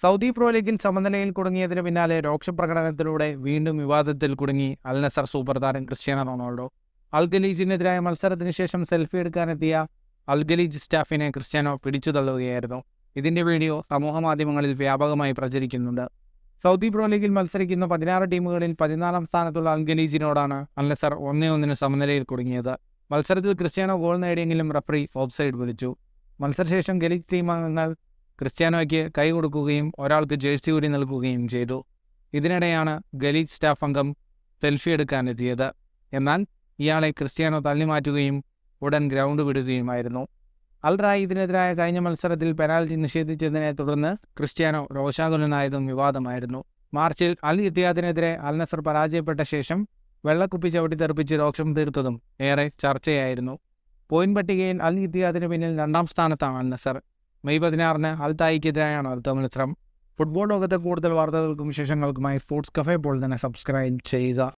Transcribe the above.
Saudi pro ലീഗിൽ സമനിലയിൽ കുടുങ്ങിയതിന് പിന്നാലെ രോക്ഷപ്രകടനത്തിലൂടെ വീണ്ടും വിവാദത്തിൽ കുടുങ്ങി അൽ നസർ സൂപ്പർ താരം ക്രിസ്ത്യാനോ റൊണാൾഡോ അൽ ഗലീജിനെതിരായ മത്സരത്തിന് ശേഷം സെൽഫി എടുക്കാനെത്തിയ അൽ ഗലീജ് സ്റ്റാഫിനെ ക്രിസ്ത്യാനോ പിടിച്ചു തള്ളുകയായിരുന്നു ഇതിന്റെ വീഡിയോ സമൂഹമാധ്യമങ്ങളിൽ വ്യാപകമായി പ്രചരിക്കുന്നുണ്ട് സൗദി പ്രോ ലീഗിൽ മത്സരിക്കുന്ന പതിനാറ് ടീമുകളിൽ പതിനാലാം സ്ഥാനത്തുള്ള അൽ ഗലീജിനോടാണ് അൽ നസർ ഒന്നേ ഒന്നിന് സമനിലയിൽ കുടുങ്ങിയത് മത്സരത്തിൽ ക്രിസ്ത്യാനോ ഗോൾ നേടിയെങ്കിലും റഫറി ഓഫ് സൈഡ് വിളിച്ചു മത്സരശേഷം ഗലീജ് ടീം അംഗങ്ങൾ ക്രിസ്ത്യാനോയ്ക്ക് കൈ കൊടുക്കുകയും ഒരാൾക്ക് ജേഴ്സി ഊരി നൽകുകയും ചെയ്തു ഇതിനിടെയാണ് ഗലീജ് സ്റ്റാഫ് അംഗം സെൽഫി എടുക്കാനെത്തിയത് എന്നാൽ ഇയാളെ ക്രിസ്ത്യാനോ തള്ളിമാറ്റുകയും ഉടൻ ഗ്രൗണ്ട് വിടുകയുമായിരുന്നു അൽ റായ് ഇതിനെതിരായ കഴിഞ്ഞ മത്സരത്തിൽ പെനാൽറ്റി നിഷേധിച്ചതിനെ തുടർന്ന് ക്രിസ്ത്യാനോ രോഷാകുലനായതും വിവാദമായിരുന്നു മാർച്ചിൽ അൽ ഇത്തിയാദിനെതിരെ അൽ നസർ പരാജയപ്പെട്ട ശേഷം വെള്ളക്കുപ്പി ചവിട്ടി തെറിപ്പിച്ച് രോക്ഷം തീർത്തതും ഏറെ ചർച്ചയായിരുന്നു പോയിന്റ് പട്ടികയിൽ അൽ ഇത്തിയാദിന് പിന്നിൽ രണ്ടാം സ്ഥാനത്താണ് അൽ നസർ മെയ് പതിനാറിന് അൽ തായിക്കെതിരായാണ് അടുത്ത മത്സരം ഫുട്ബോൾ ലോകത്തെ കൂടുതൽ വാർത്തകൾക്കും വിശേഷങ്ങൾക്കുമായി സ്പോർട്സ് കഫേ പോൾ തന്നെ സബ്സ്ക്രൈബ് ചെയ്യുക